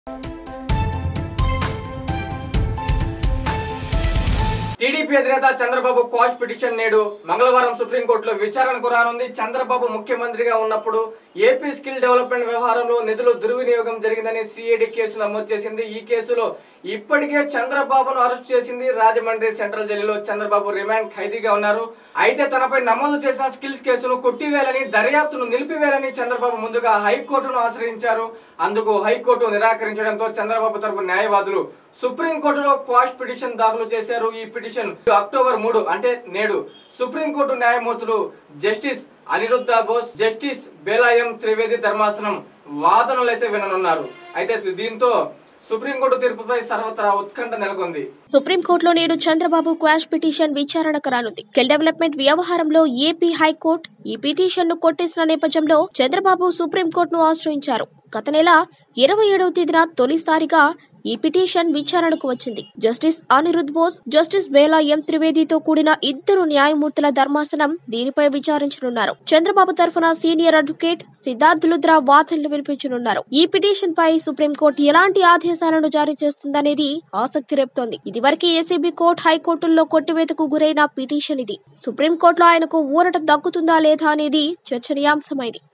TDP అధినేత Chandrababu quash petition నేడు మంగళవారం సుప్రీంకోర్టులో విచారణకు రానుంది చంద్రబాబు ముఖ్యమంత్రిగా ఉన్నప్పుడు ఏపీ స్కిల్ డెవలప్మెంట్ వ్యవహారంలో నిధులు దుర్వినియోగం జరిగిందని సిఐడి కేసు నమోదు చేసింది ఈ కేసులో ఇప్పటికే చంద్రబాబును అరెస్ట్ చేసింది రాజమండ్రి సెంట్రల్ జైలులో చంద్రబాబు రిమాండ్ ఖైదీగా ఉన్నారు అయితే తనపై నమోదు చేసిన స్కిల్స్ కేసును కొట్టివేయాలని దర్యాప్తును నిలిపివేయాలని చంద్రబాబు ముందుగా హైకోర్టును ఆశ్రయించారు అందుకు హైకోర్టు నిరాకరించడంతో చంద్రబాబు తరపు న్యాయవాదులు సుప్రీంకోర్టులో క్వాష్ పిటిషన్ దాఖలు చేశారు ఈ పిటిషన్ అక్టోబర్ మూడు అంటే నేడు సుప్రీంకోర్టు న్యాయమూర్తులు జస్టిస్ అనిరుద్ధ బోస్ జస్టిస్ బేలాయం త్రివేది ధర్మాసనం వాదనలైతే విననున్నారు అయితే దీంతో సుప్రీంకోర్టు తీర్పుపై సర్వత్రా ఉత్కంఠ నెలకొంది సుప్రీంకోర్టులో నేడు చంద్రబాబు క్వాష్ పిటిషన్ విచారణకు రానుంది స్కిల్ డెవలప్మెంట్ వ్యవహారంలో ఏపీ హైకోర్టు ఈ పిటిషన్ ను కొట్టేసిన నేపథ్యంలో చంద్రబాబు సుప్రీంకోర్టును ఆశ్రయించారు గత నెల ఇరవై ఏడవ తేదీన తొలిసారిగా ఈ పిటిషన్ విచారణకు వచ్చింది justice Aniruddh Bose justice Bela M త్రివేదితో కూడిన ఇద్దరు న్యాయమూర్తుల ధర్మాసనం దీనిపై విచారించనున్నారు చంద్రబాబు తరఫున సీనియర్ అడ్వకేట్ సిద్ధార్థ్ లుద్రా వాదనలు వినిపించనున్నారు ఈ పిటిషన్ పై సుప్రీంకోర్టు ఎలాంటి ఆదేశాలను జారీ చేస్తుందనేది ఆసక్తి రేపుతోంది ఇదివరకే ఏసీబీ కోర్టు హైకోర్టుల్లో కొట్టివేతకు గురైన పిటిషన్ ఇది సుప్రీంకోర్టులో ఆయనకు ఊరట దక్కుతుందా లేదా అనేది చర్చనీయాంశమైంది